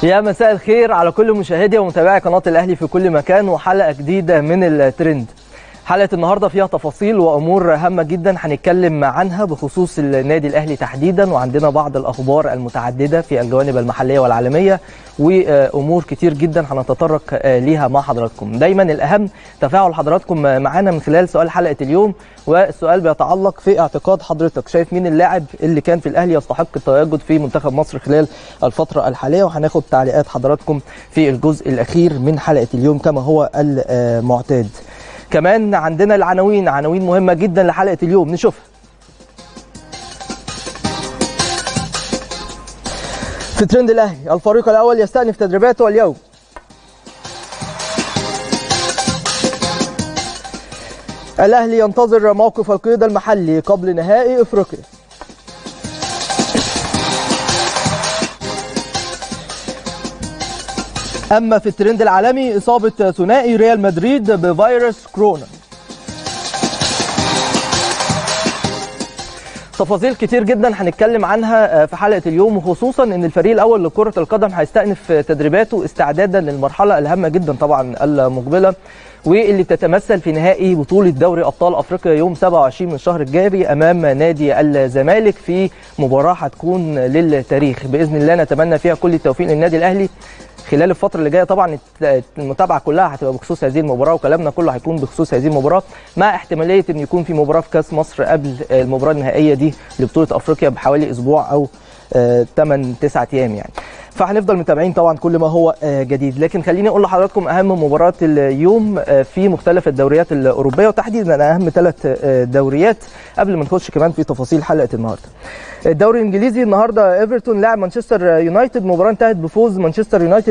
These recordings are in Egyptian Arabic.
يا مساء الخير على كل مشاهدي ومتابعي قناة الأهلي في كل مكان وحلقة جديدة من الترند حلقة النهاردة فيها تفاصيل وأمور هامة جدا هنتكلم عنها بخصوص النادي الأهلي تحديدا وعندنا بعض الأخبار المتعددة في الجوانب المحلية والعالمية وأمور كتير جدا هنتطرق ليها مع حضراتكم دايما الأهم تفاعل حضراتكم معانا من خلال سؤال حلقة اليوم والسؤال بيتعلق في اعتقاد حضرتك شايف مين اللاعب اللي كان في الأهلي يستحق التواجد في منتخب مصر خلال الفترة الحالية وهناخد تعليقات حضراتكم في الجزء الأخير من حلقة اليوم كما هو المعتاد كمان عندنا العناوين عناوين مهمة جدا لحلقة اليوم نشوفها في ترند الأهلي الفريق الأول يستأنف تدريباته اليوم الأهلي ينتظر موقف القيد المحلي قبل نهائي إفريقيا أما في الترند العالمي إصابة ثنائي ريال مدريد بفيروس كورونا تفاصيل كتير جدا هنتكلم عنها في حلقه اليوم وخصوصا ان الفريق الاول لكره القدم هيستأنف تدريباته استعدادا للمرحله الهامه جدا طبعا المقبله واللي بتتمثل في نهائي بطوله دوري ابطال افريقيا يوم 27 من الشهر الجاري امام نادي الزمالك في مباراه هتكون للتاريخ باذن الله نتمنى فيها كل التوفيق للنادي الاهلي خلال الفتره اللي جايه طبعا المتابعه كلها هتبقى بخصوص هذه المباراه وكلامنا كله هيكون بخصوص هذه المباراه مع احتماليه ان يكون في مباراه في كاس مصر قبل المباراه النهائيه دي لبطوله افريقيا بحوالي اسبوع او 8 9 ايام يعني فهنفضل متابعين طبعا كل ما هو جديد لكن خليني اقول لحضراتكم اهم مباريات اليوم في مختلف الدوريات الاوروبيه وتحديدا اهم ثلاث دوريات قبل ما نخش كمان في تفاصيل حلقه النهارده الدوري الانجليزي النهارده ايفرتون لاعب مانشستر يونايتد مباراه انتهت بفوز مانشستر يونايتد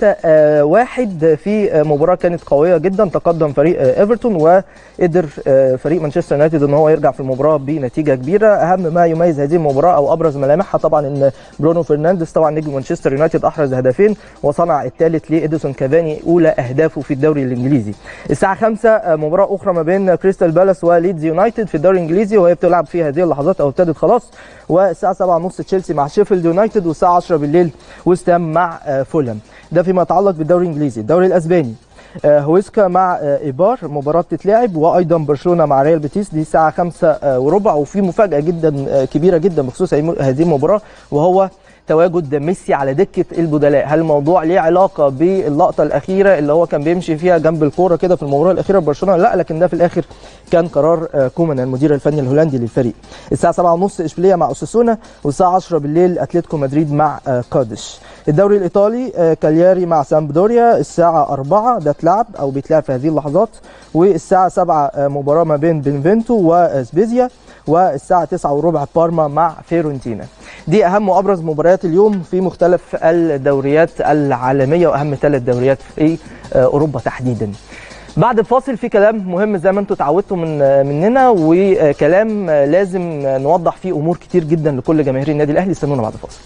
3 1 في مباراه كانت قويه جدا تقدم فريق ايفرتون وقدر فريق مانشستر يونايتد ان هو يرجع في المباراه بنتيجه كبيره اهم ما يميز هذه المباراه او ابرز ملامحها طبعا ان برونو فرنانديز طبعا نجم مانشستر يونايتد احرز هدفين وصنع الثالث لاديسون كافاني اولى اهدافه في الدوري الانجليزي الساعه 5 مباراه اخرى ما بين كريستال بالاس وليدز يونايتد في الدوري الانجليزي وهي بتلعب في هذه اللحظات او ابتدت خلاص والساعه 7:30 تشيلسي مع شيفيلد يونايتد والساعه 10 بالليل ويست هام مع فولهام ده فيما يتعلق بالدوري الانجليزي الدوري الاسباني هويسكا مع ايبار مباراه تتلعب وايضا برشلونه مع ريال بيتيس دي الساعه 5 وربع وفي مفاجاه جدا كبيره جدا بخصوص هذه المباراه وهو تواجد ميسي على دكه البدلاء هل الموضوع ليه علاقه باللقطه الاخيره اللي هو كان بيمشي فيها جنب الكوره كده في المباراه الاخيره ببرشلونه لا لكن ده في الاخر كان قرار كومان المدير الفني الهولندي للفريق الساعه 7:30 اشبيليه مع اوساسونا والساعه 10 بالليل اتلتيكو مدريد مع قادش الدوري الايطالي كالياري مع سامبدوريا الساعه 4 ده اتلعب او بيتلعب في هذه اللحظات والساعه 7 مباراه ما بين بنفنتو وسبيزيا والساعه 9 وربع بارما مع فيرونتينا دي اهم وابرز مباريات اليوم في مختلف الدوريات العالميه واهم ثلاث دوريات في اوروبا تحديدا بعد الفاصل في كلام مهم زي ما انتم اتعودتوا من مننا وكلام لازم نوضح فيه امور كتير جدا لكل جماهير النادي الاهلي استنونا بعد الفاصل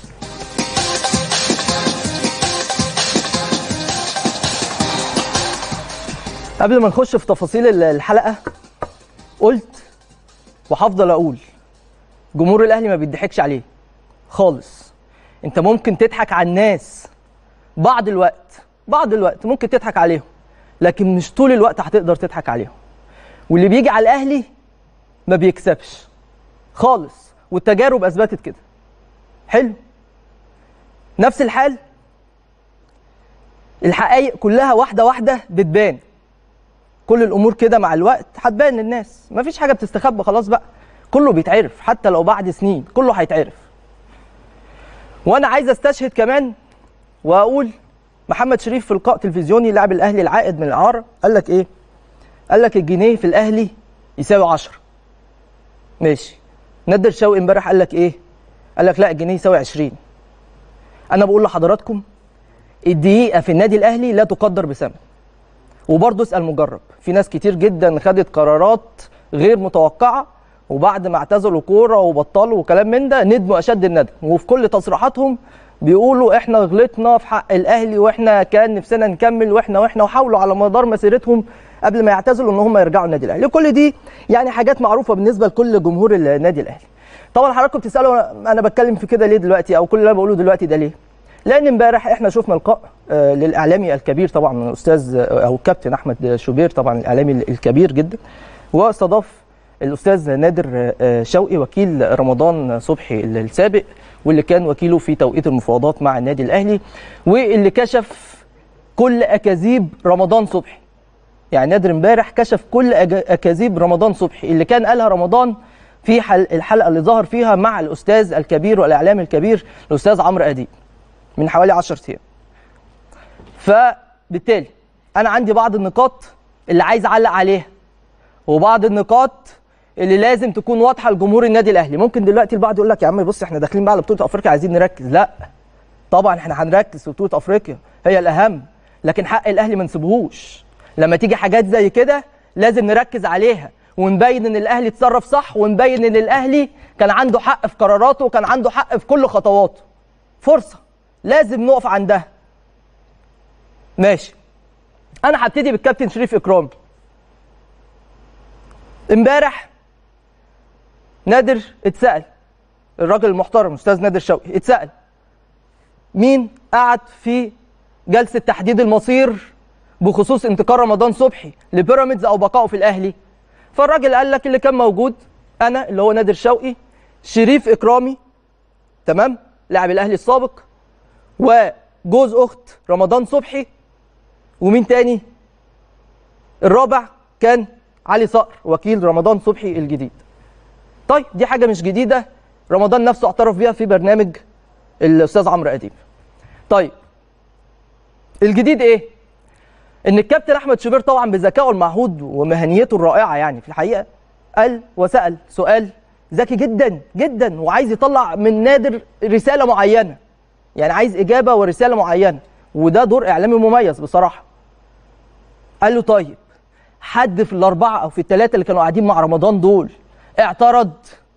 قبل ما نخش في تفاصيل الحلقه قلت وهفضل اقول جمهور الاهلي ما بيضحكش عليه خالص انت ممكن تضحك على الناس بعض الوقت بعض الوقت ممكن تضحك عليهم لكن مش طول الوقت هتقدر تضحك عليهم واللي بيجي على الاهلي ما بيكسبش خالص والتجارب اثبتت كده حلو نفس الحال الحقائق كلها واحده واحده بتبان كل الامور كده مع الوقت هتبان للناس مفيش حاجه بتستخبى خلاص بقى كله بيتعرف حتى لو بعد سنين كله هيتعرف وانا عايز استشهد كمان واقول محمد شريف في لقاء تلفزيوني لاعب الاهلي العائد من الاعاره قال لك ايه قال لك الجنيه في الاهلي يساوي 10 ماشي نادر شوقي امبارح قال لك ايه قال لك لا الجنيه يساوي 20 انا بقول لحضراتكم الدقيقه في النادي الاهلي لا تقدر بثمن وبرضه اسال مجرب في ناس كتير جدا خدت قرارات غير متوقعه وبعد ما اعتزلوا كوره وبطلوا وكلام من ده ندموا اشد الندم وفي كل تصريحاتهم بيقولوا احنا غلطنا في حق الاهلي واحنا كان نفسنا نكمل واحنا واحنا وحاولوا على مدار مسيرتهم قبل ما يعتزلوا ان هم يرجعوا النادي الاهلي كل دي يعني حاجات معروفه بالنسبه لكل جمهور النادي الاهلي طبعا حضراتكم بتسالوا انا بتكلم في كده ليه دلوقتي او كل اللي انا بقوله دلوقتي ده ليه لان امبارح احنا شفنا لقاء آه، للاعلامي الكبير طبعا من الاستاذ آه، او الكابتن احمد شوبير طبعا الاعلامي الكبير جدا واستضاف الاستاذ نادر آه، شوقي وكيل رمضان صبحي السابق واللي كان وكيله في توقيت المفاوضات مع النادي الاهلي واللي كشف كل اكاذيب رمضان صبحي يعني نادر امبارح كشف كل أج- اكاذيب رمضان صبحي اللي كان قالها رمضان في حل الحلقه اللي ظهر فيها مع الاستاذ الكبير والاعلامي الكبير الاستاذ عمرو اديب من حوالي 10 ايام فبالتالي انا عندي بعض النقاط اللي عايز اعلق عليها وبعض النقاط اللي لازم تكون واضحه لجمهور النادي الاهلي ممكن دلوقتي البعض يقول لك يا عم بص احنا داخلين بقى على بطوله افريقيا عايزين نركز لا طبعا احنا هنركز في بطوله افريقيا هي الاهم لكن حق الاهلي ما نسيبهوش لما تيجي حاجات زي كده لازم نركز عليها ونبين ان الاهلي اتصرف صح ونبين ان الاهلي كان عنده حق في قراراته وكان عنده حق في كل خطواته فرصه لازم نقف عندها ماشي انا هبتدي بالكابتن شريف اكرامي امبارح نادر اتسال الراجل المحترم استاذ نادر شوقي اتسال مين قعد في جلسه تحديد المصير بخصوص انتقال رمضان صبحي لبيراميدز او بقائه في الاهلي فالراجل قال لك اللي كان موجود انا اللي هو نادر شوقي شريف اكرامي تمام لاعب الاهلي السابق وجوز اخت رمضان صبحي ومين تاني الرابع كان علي صقر وكيل رمضان صبحي الجديد طيب دي حاجه مش جديده رمضان نفسه اعترف بيها في برنامج الاستاذ عمرو اديب طيب الجديد ايه ان الكابتن احمد شوبير طبعا بذكائه المعهود ومهنيته الرائعه يعني في الحقيقه قال وسال سؤال ذكي جدا جدا وعايز يطلع من نادر رساله معينه يعني عايز اجابه ورساله معينه وده دور اعلامي مميز بصراحه قال له طيب حد في الاربعه او في الثلاثه اللي كانوا قاعدين مع رمضان دول اعترض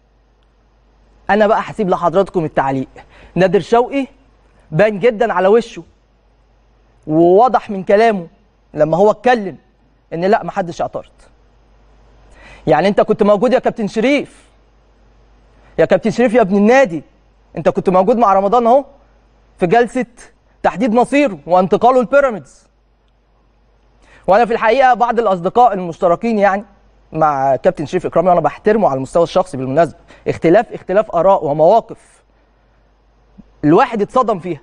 انا بقى هسيب لحضراتكم التعليق نادر شوقي بان جدا على وشه وواضح من كلامه لما هو اتكلم ان لا ما حدش اعترض يعني انت كنت موجود يا كابتن شريف يا كابتن شريف يا ابن النادي انت كنت موجود مع رمضان اهو في جلسه تحديد مصيره وانتقاله لبيراميدز وانا في الحقيقه بعض الاصدقاء المشتركين يعني مع كابتن شريف اكرامي وانا بحترمه على المستوى الشخصي بالمناسبه اختلاف اختلاف اراء ومواقف الواحد اتصدم فيها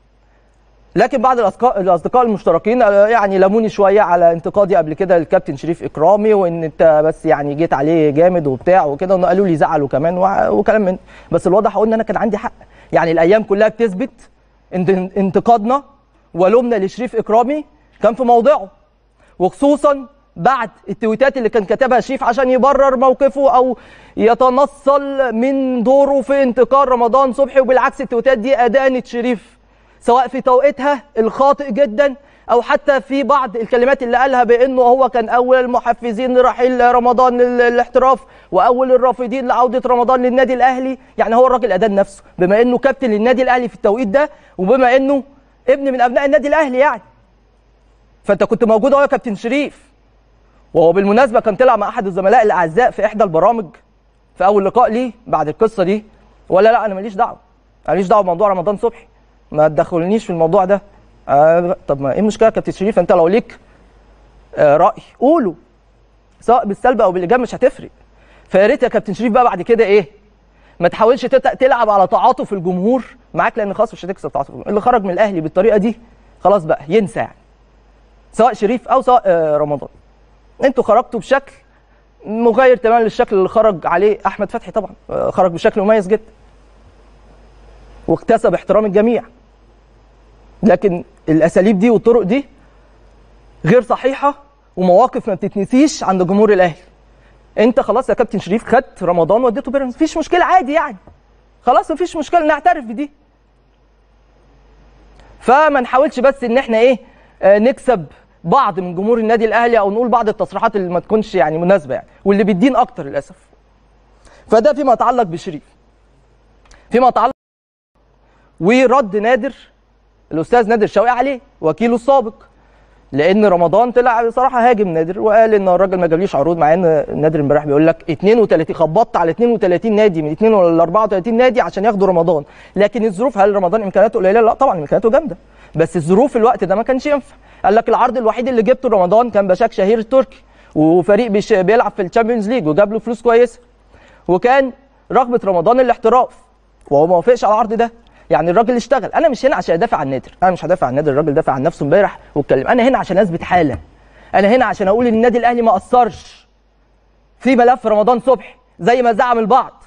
لكن بعض الاصدقاء الاصدقاء المشتركين آه، يعني لموني شويه على انتقادي قبل كده للكابتن شريف اكرامي وان انت بس يعني جيت عليه جامد وبتاع وكده وإنه قالوا لي زعلوا كمان وع- وكلام من بس الواضح هو ان انا كان عندي حق يعني الايام كلها بتثبت ان انتقادنا ولومنا لشريف اكرامي كان في موضعه وخصوصا بعد التويتات اللي كان كتبها شريف عشان يبرر موقفه او يتنصل من دوره في انتقال رمضان صبحي وبالعكس التويتات دي ادانت شريف سواء في توقيتها الخاطئ جدا او حتى في بعض الكلمات اللي قالها بانه هو كان اول المحفزين لرحيل رمضان لل- الاحتراف واول الرافضين لعوده رمضان للنادي الاهلي يعني هو الراجل ادان نفسه بما انه كابتن للنادي الاهلي في التوقيت ده وبما انه ابن من ابناء النادي الاهلي يعني فانت كنت موجود اهو يا كابتن شريف وهو بالمناسبه كان طلع مع احد الزملاء الاعزاء في احدى البرامج في اول لقاء ليه بعد القصه دي ولا لا انا ماليش دعوه أنا ماليش دعوه بموضوع رمضان صبحي ما تدخلنيش في الموضوع ده آه طب ما ايه المشكله يا كابتن شريف انت لو ليك آه راي قوله سواء بالسلب او بالايجاب مش هتفرق فيا ريت يا كابتن شريف بقى بعد كده ايه ما تحاولش تت- تلعب على تعاطف الجمهور معاك لان خلاص مش هتكسب تعاطف الجمهور. اللي خرج من الاهلي بالطريقه دي خلاص بقى ينسى يعني سواء شريف او سواء آه رمضان انتوا خرجتوا بشكل مغاير تماما للشكل اللي خرج عليه احمد فتحي طبعا آه، خرج بشكل مميز جدا واكتسب احترام الجميع لكن الاساليب دي والطرق دي غير صحيحه ومواقف ما بتتنسيش عند جمهور الاهلي انت خلاص يا كابتن شريف خدت رمضان وديته بيراميدز مفيش مشكله عادي يعني خلاص مفيش مشكله نعترف بدي فما نحاولش بس ان احنا ايه آه، نكسب بعض من جمهور النادي الاهلي او نقول بعض التصريحات اللي ما تكونش يعني مناسبه يعني واللي بيدين اكتر للاسف فده فيما يتعلق بشريف فيما يتعلق ورد نادر الاستاذ نادر شوقي عليه وكيله السابق لان رمضان طلع بصراحه هاجم نادر وقال ان الراجل ما جابليش عروض مع ان نادر امبارح بيقول لك 32 خبطت على 32 نادي من 2 ولا 34 نادي عشان ياخدوا رمضان لكن الظروف هل رمضان امكانياته قليله لا طبعا امكانياته جامده بس الظروف الوقت ده ما كانش ينفع قال لك العرض الوحيد اللي جبته رمضان كان بشاك شهير التركي وفريق بيش بيلعب في الشامبيونز ليج وجاب له فلوس كويسه وكان رغبه رمضان الاحتراف وهو ما وافقش على العرض ده يعني الراجل اشتغل انا مش هنا عشان ادافع عن نادر انا مش هدافع عن نادر الراجل دافع عن نفسه امبارح واتكلم انا هنا عشان اثبت حاله انا هنا عشان اقول ان النادي الاهلي ما قصرش في ملف رمضان صبحي زي ما زعم البعض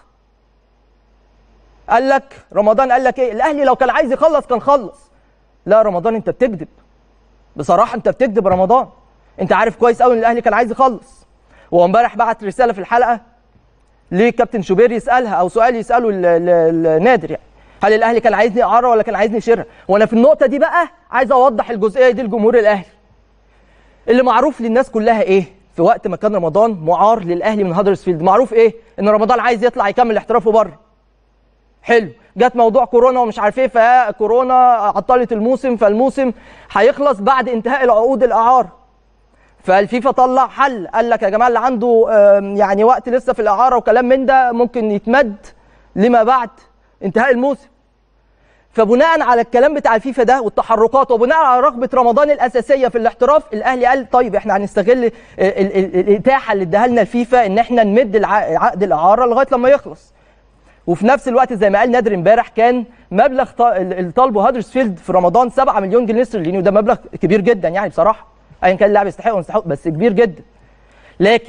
قال لك رمضان قال لك ايه الاهلي لو كان عايز يخلص كان خلص لا رمضان انت بتكذب بصراحه انت بتكذب رمضان انت عارف كويس قوي ان الاهلي كان عايز يخلص هو امبارح بعت رساله في الحلقه لكابتن شوبير يسالها او سؤال يساله النادر يعني هل الاهلي كان عايزني اعاره ولا كان عايزني اشيرها وانا في النقطه دي بقى عايز اوضح الجزئيه دي لجمهور الاهلي اللي معروف للناس كلها ايه في وقت ما كان رمضان معار للاهلي من هادرسفيلد معروف ايه ان رمضان عايز يطلع يكمل احترافه بره حلو جت موضوع كورونا ومش عارف ايه فكورونا عطلت الموسم فالموسم هيخلص بعد انتهاء العقود الاعاره فالفيفا طلع حل قال لك يا جماعه اللي عنده يعني وقت لسه في الاعاره وكلام من ده ممكن يتمد لما بعد انتهاء الموسم فبناء على الكلام بتاع الفيفا ده والتحركات وبناء على رغبه رمضان الاساسيه في الاحتراف الاهلي قال طيب احنا هنستغل الاتاحه اللي اداها لنا الفيفا ان احنا نمد عقد الاعاره لغايه لما يخلص وفي نفس الوقت زي ما قال نادر امبارح كان مبلغ اللي طالبه هادرسفيلد في رمضان 7 مليون جنيه استرليني وده مبلغ كبير جدا يعني بصراحه ايا كان اللاعب يستحق ولا يستحق بس كبير جدا لكن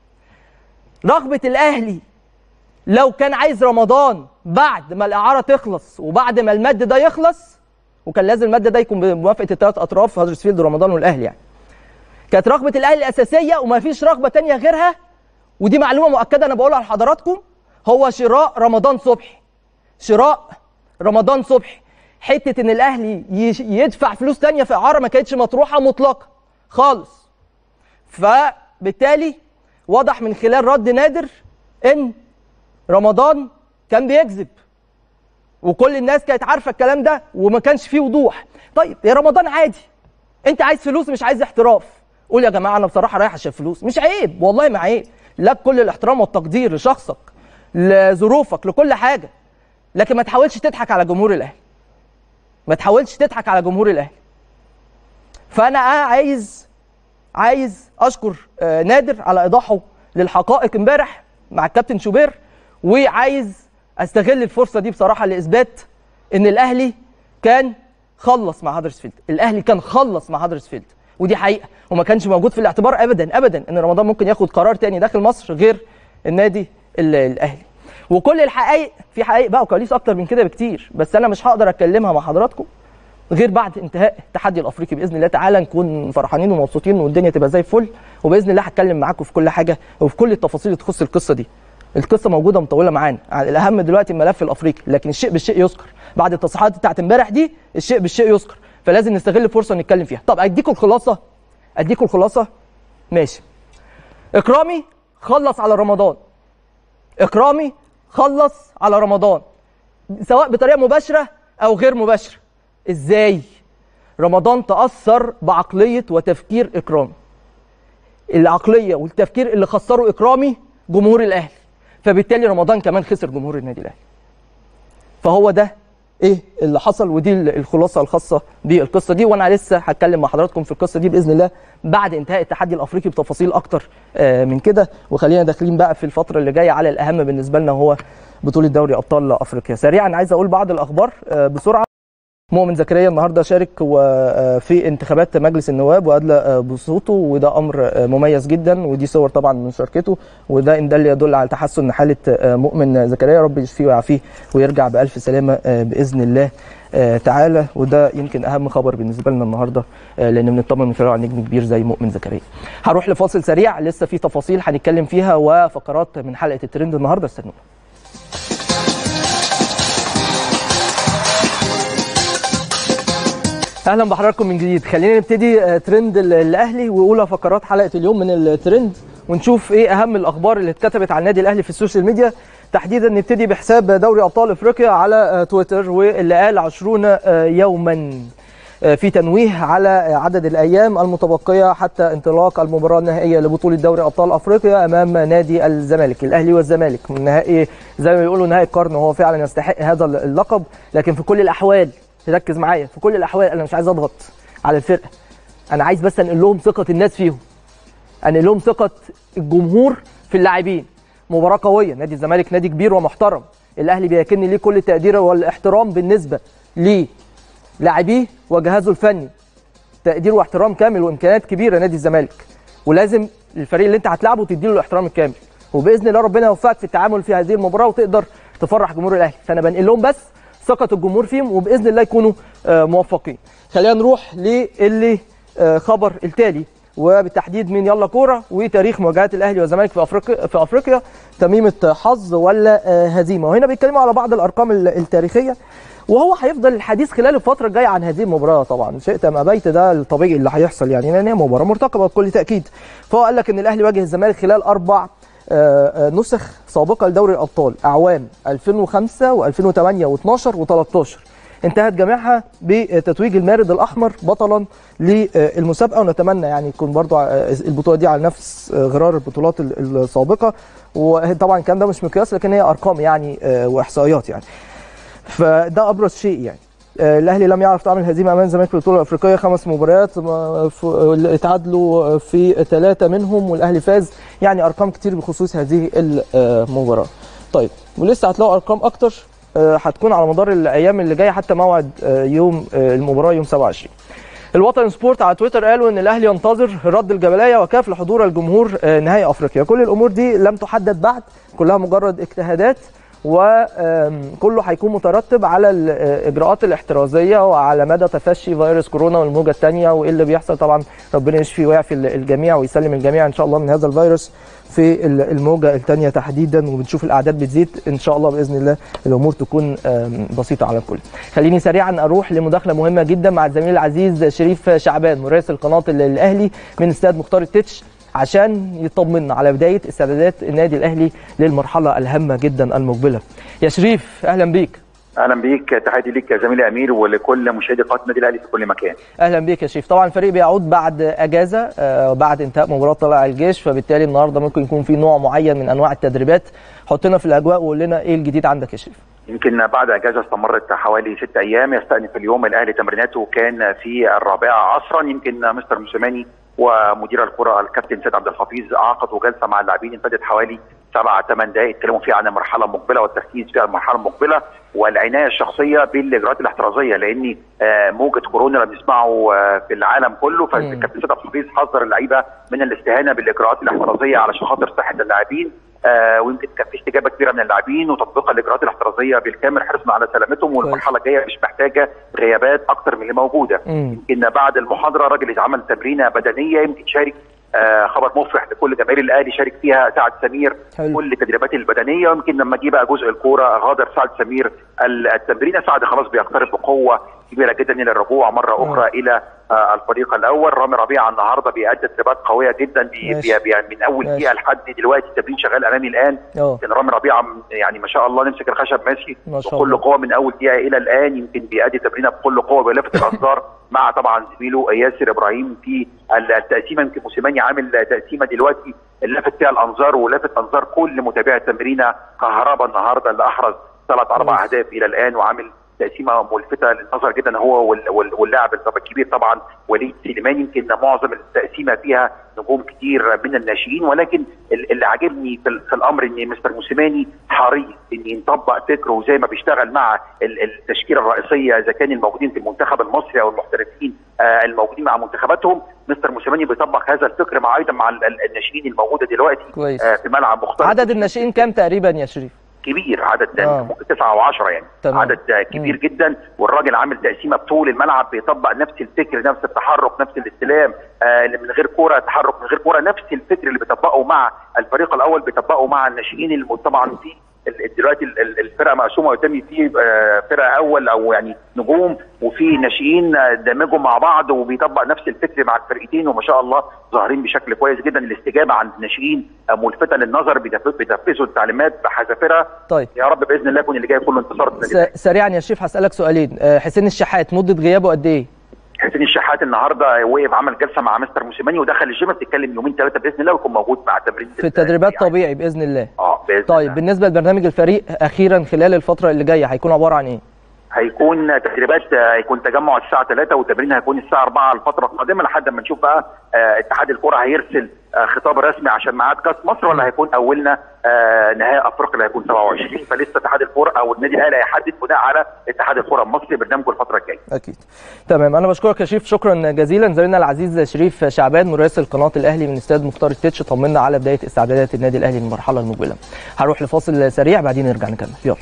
رغبه الاهلي لو كان عايز رمضان بعد ما الاعاره تخلص وبعد ما المد ده يخلص وكان لازم المد ده يكون بموافقه الثلاث اطراف هادرسفيلد ورمضان والاهلي يعني كانت رغبه الاهلي الاساسيه وما فيش رغبه تانية غيرها ودي معلومه مؤكده انا بقولها لحضراتكم هو شراء رمضان صبحي شراء رمضان صبحي حته ان الاهلي يدفع فلوس تانية في اعاره ما كانتش مطروحه مطلقا خالص فبالتالي واضح من خلال رد نادر ان رمضان كان بيكذب وكل الناس كانت عارفه الكلام ده وما كانش فيه وضوح طيب يا رمضان عادي انت عايز فلوس مش عايز احتراف قول يا جماعه انا بصراحه رايح عشان فلوس مش عيب والله ما عيب لك كل الاحترام والتقدير لشخصك لظروفك لكل حاجه لكن ما تحاولش تضحك على جمهور الاهلي ما تحاولش تضحك على جمهور الاهلي فانا عايز عايز اشكر نادر على ايضاحه للحقائق امبارح مع الكابتن شوبير وعايز استغل الفرصه دي بصراحه لاثبات ان الاهلي كان خلص مع هادرسفيلد الاهلي كان خلص مع هادرسفيلد ودي حقيقه وما كانش موجود في الاعتبار ابدا ابدا ان رمضان ممكن ياخد قرار تاني داخل مصر غير النادي الاهلي وكل الحقائق في حقائق بقى وكواليس اكتر من كده بكتير بس انا مش هقدر اتكلمها مع حضراتكم غير بعد انتهاء التحدي الافريقي باذن الله تعالى نكون فرحانين ومبسوطين والدنيا تبقى زي الفل وباذن الله هتكلم معاكم في كل حاجه وفي كل التفاصيل اللي تخص القصه دي القصه موجوده مطوله معانا الاهم دلوقتي الملف الافريقي لكن الشيء بالشيء يذكر بعد التصريحات بتاعت امبارح دي الشيء بالشيء يذكر فلازم نستغل الفرصه نتكلم فيها طب اديكم الخلاصه اديكم الخلاصه ماشي اكرامي خلص على رمضان اكرامي خلص على رمضان سواء بطريقه مباشره او غير مباشره ازاي رمضان تاثر بعقليه وتفكير اكرامي العقليه والتفكير اللي خسروا اكرامي جمهور الاهلي فبالتالي رمضان كمان خسر جمهور النادي الاهلي فهو ده ايه اللي حصل ودي الخلاصه الخاصه بالقصه دي وانا لسه هتكلم مع حضراتكم في القصه دي باذن الله بعد انتهاء التحدي الافريقي بتفاصيل اكتر من كده وخلينا داخلين بقى في الفتره اللي جايه على الاهم بالنسبه لنا هو بطوله دوري ابطال افريقيا سريعا عايز اقول بعض الاخبار بسرعه مؤمن زكريا النهارده شارك في انتخابات مجلس النواب وادلى بصوته وده امر مميز جدا ودي صور طبعا من مشاركته وده ان دل يدل على تحسن حاله مؤمن زكريا رب يشفيه ويعافيه ويرجع بالف سلامه باذن الله تعالى وده يمكن اهم خبر بالنسبه لنا النهارده لان بنطمن من خلاله على نجم كبير زي مؤمن زكريا. هروح لفاصل سريع لسه في تفاصيل هنتكلم فيها وفقرات من حلقه الترند النهارده استنونا. اهلا بحضراتكم من جديد خلينا نبتدي ترند الاهلي واولى فقرات حلقه اليوم من الترند ونشوف ايه اهم الاخبار اللي اتكتبت عن النادي الاهلي في السوشيال ميديا تحديدا نبتدي بحساب دوري ابطال افريقيا على تويتر واللي قال 20 يوما في تنويه على عدد الايام المتبقيه حتى انطلاق المباراه النهائيه لبطوله دوري ابطال افريقيا امام نادي الزمالك الاهلي والزمالك من نهائي زي ما بيقولوا نهائي القرن وهو فعلا يستحق هذا اللقب لكن في كل الاحوال ركز معايا في كل الاحوال انا مش عايز اضغط على الفرقه انا عايز بس انقل لهم ثقه الناس فيهم انقل لهم ثقه الجمهور في اللاعبين مباراه قويه نادي الزمالك نادي كبير ومحترم الاهلي بيكن ليه كل التقدير والاحترام بالنسبه للاعبيه وجهازه الفني تقدير واحترام كامل وامكانيات كبيره نادي الزمالك ولازم الفريق اللي انت هتلعبه تديله الاحترام الكامل وباذن الله ربنا يوفقك في التعامل في هذه المباراه وتقدر تفرح جمهور الاهلي فانا بنقل لهم بس ثقه الجمهور فيهم وباذن الله يكونوا موفقين خلينا نروح للي خبر التالي وبالتحديد من يلا كوره وتاريخ مواجهات الاهلي والزمالك في افريقيا في افريقيا تميمه حظ ولا هزيمه وهنا بيتكلموا على بعض الارقام التاريخيه وهو هيفضل الحديث خلال الفتره الجايه عن هذه المباراه طبعا شئت ام ابيت ده الطبيعي اللي هيحصل يعني لان هي مباراه مرتقبه بكل تاكيد فهو قال لك ان الاهلي واجه الزمالك خلال اربع نسخ سابقه لدوري الابطال اعوام 2005 و2008 و12 و13 انتهت جميعها بتتويج المارد الاحمر بطلا للمسابقه ونتمنى يعني يكون برضو البطوله دي على نفس غرار البطولات السابقه وطبعا الكلام ده مش مقياس لكن هي ارقام يعني واحصائيات يعني فده ابرز شيء يعني الاهلي لم يعرف تعمل هزيمه امام الزمالك في البطوله الافريقيه خمس مباريات اتعادلوا في ثلاثه منهم والاهلي فاز يعني ارقام كتير بخصوص هذه المباراه طيب ولسه هتلاقوا ارقام اكتر هتكون على مدار الايام اللي جايه حتى موعد يوم المباراه يوم 27 الوطن سبورت على تويتر قالوا ان الاهلي ينتظر رد الجبليه وكاف لحضور الجمهور نهائي افريقيا كل الامور دي لم تحدد بعد كلها مجرد اجتهادات وكله هيكون مترتب على الاجراءات الاحترازيه وعلى مدى تفشي فيروس كورونا والموجه الثانيه وايه اللي بيحصل طبعا ربنا يشفي ويعفي الجميع ويسلم الجميع ان شاء الله من هذا الفيروس في الموجه الثانيه تحديدا وبنشوف الاعداد بتزيد ان شاء الله باذن الله الامور تكون بسيطه على الكل. خليني سريعا اروح لمداخله مهمه جدا مع الزميل العزيز شريف شعبان مراسل قناه الاهلي من استاد مختار التتش عشان يطمنا على بدايه استعدادات النادي الاهلي للمرحله الهامه جدا المقبله. يا شريف اهلا بيك. اهلا بيك تحياتي ليك يا زميلي امير ولكل مشاهدي قناه النادي الاهلي في كل مكان. اهلا بيك يا شريف، طبعا الفريق بيعود بعد اجازه بعد انتهاء مباراه طلائع الجيش فبالتالي النهارده ممكن يكون في نوع معين من انواع التدريبات، حطنا في الاجواء وقول لنا ايه الجديد عندك يا شريف. يمكن بعد اجازه استمرت حوالي ست ايام يستأنف اليوم الاهلي تمريناته كان في الرابعه عصرا يمكن مستر موسيماني ومدير الكره الكابتن سيد عبد الحفيظ عقدوا جلسه مع اللاعبين امتدت حوالي سبع ثمان دقائق اتكلموا فيها عن المرحله المقبله والتركيز في المرحله المقبله والعنايه الشخصيه بالاجراءات الاحترازيه لان موجه كورونا اللي بنسمعه في العالم كله فالكابتن سيد عبد الحفيظ حذر اللعيبه من الاستهانه بالاجراءات الاحترازيه علشان خاطر صحه اللاعبين آه ويمكن كان في استجابه كبيره من اللاعبين وتطبيق الاجراءات الاحترازيه بالكامل حرصنا على سلامتهم والمرحله الجايه مش محتاجه غيابات اكتر من اللي موجوده يمكن بعد المحاضره راجل عمل تمرينه بدنيه يمكن شارك آه خبر مفرح لكل جماهير الاهلي شارك فيها سعد سمير حلو. كل التدريبات البدنيه ويمكن لما جه بقى جزء الكوره غادر سعد سمير التمرين سعد خلاص بيقترب بقوه كبيره جدا الى الرجوع مره اخرى م. الى آه الفريق الاول رامي ربيعه النهارده بيأدي تدريبات قويه جدا بي بي بي من اول دقيقه لحد دلوقتي التمرين شغال امامي الان كان رامي ربيعه يعني ما شاء الله نمسك الخشب ماشي بكل قوه من اول دقيقه الى الان يمكن بيأدي تمرينه بكل قوه بيلفت الانظار مع طبعا زميله ياسر ابراهيم في التقسيمه يمكن موسيماني عامل تقسيمه دلوقتي لافت فيها الانظار ولافت انظار كل متابعي التمرينه كهربا النهارده اللي احرز ثلاث اربع اهداف الى الان وعامل تقسيمه ملفته للنظر جدا هو واللاعب الكبير طبعا وليد سليمان يمكن معظم التقسيمه فيها نجوم كتير من الناشئين ولكن اللي عاجبني في الامر ان مستر موسيماني حريص ان يطبق فكره زي ما بيشتغل مع التشكيله الرئيسيه اذا كان الموجودين في المنتخب المصري او المحترفين الموجودين مع منتخباتهم مستر موسيماني بيطبق هذا الفكر مع ايضا مع الناشئين الموجوده دلوقتي كويس. في ملعب مختلف عدد الناشئين كام تقريبا يا شريف؟ كبير عدد آه. ممكن تسعة او 10 يعني تمام. عدد كبير م. جدا والراجل عامل تقسيمه بطول الملعب بيطبق نفس الفكر نفس التحرك نفس الاستلام آه من غير كوره تحرك من غير كوره نفس الفكر اللي بيطبقه مع الفريق الاول بيطبقه مع الناشئين اللي طبعا في دلوقتي الفرقه مقسومه قدامي في فرقه اول او يعني نجوم وفي ناشئين دمجوا مع بعض وبيطبق نفس الفكر مع الفرقتين وما شاء الله ظاهرين بشكل كويس جدا الاستجابه عند الناشئين ملفته للنظر بينفذوا التعليمات بحذافيرها طيب يا رب باذن الله يكون اللي جاي كله انتصار س... سريعا يا شريف هسالك سؤالين حسين الشحات مده غيابه قد ايه؟ حسين الشحات النهارده وقف عمل جلسه مع مستر موسيماني ودخل الجيم بتتكلم يومين ثلاثه باذن الله ويكون موجود مع التمرين في التدريبات طبيعي باذن الله اه باذن طيب الله. بالنسبه لبرنامج الفريق اخيرا خلال الفتره اللي جايه هيكون عباره عن ايه هيكون تدريبات آه، هيكون تجمع الساعه 3 والتمرين هيكون الساعه 4 الفتره القادمه لحد ما نشوف بقى آه، اتحاد الكره هيرسل آه، خطاب رسمي عشان ميعاد كاس مصر ولا هيكون اولنا آه، نهائي افريقيا اللي هيكون 27 فلسه اتحاد الكره او النادي الاهلي هيحدد بناء على اتحاد الكره المصري برنامجه الفتره الجايه اكيد تمام انا بشكرك يا شريف شكرا جزيلا زميلنا العزيز شريف شعبان مراسل قناه الاهلي من استاد مختار التتش طمنا على بدايه استعدادات النادي الاهلي للمرحله المقبله هروح لفاصل سريع بعدين نرجع نكمل يلا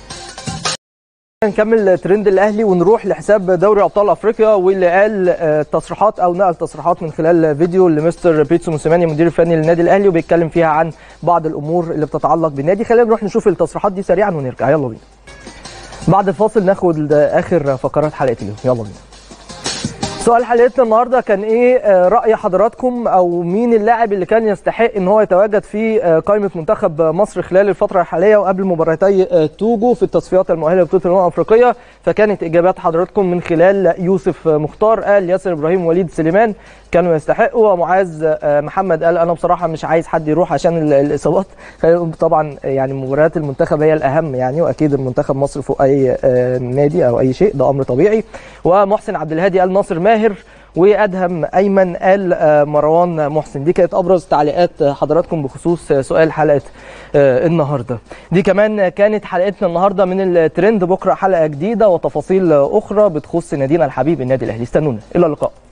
نكمل ترند الاهلي ونروح لحساب دوري ابطال افريقيا واللي قال آه، تصريحات او نقل تصريحات من خلال فيديو لمستر بيتسو موسيماني المدير الفني للنادي الاهلي وبيتكلم فيها عن بعض الامور اللي بتتعلق بالنادي خلينا نروح نشوف التصريحات دي سريعا ونرجع يلا بينا بعد الفاصل ناخد اخر فقرات حلقه اليوم يلا بينا سؤال حلقتنا النهارده كان ايه آه، راي حضراتكم او مين اللاعب اللي كان يستحق ان هو يتواجد في آه، قائمه منتخب مصر خلال الفتره الحاليه وقبل مباراتي آه، توجو في التصفيات المؤهله لبطوله الامم الافريقيه فكانت اجابات حضراتكم من خلال يوسف مختار قال ياسر ابراهيم وليد سليمان كانوا يستحقوا ومعاذ آه، محمد قال انا بصراحه مش عايز حد يروح عشان ال- الاصابات خلينا نقول طبعا يعني مباريات المنتخب هي الاهم يعني واكيد المنتخب مصر فوق اي آه، نادي او اي شيء ده امر طبيعي ومحسن عبد الهادي قال ناصر ماهر وادهم ايمن قال آه، مروان محسن دي كانت ابرز تعليقات آه، حضراتكم بخصوص آه، سؤال حلقه آه، النهارده دي كمان كانت حلقتنا النهارده من الترند بكره حلقه جديده وتفاصيل آه، اخرى بتخص نادينا الحبيب النادي الاهلي استنونا الى اللقاء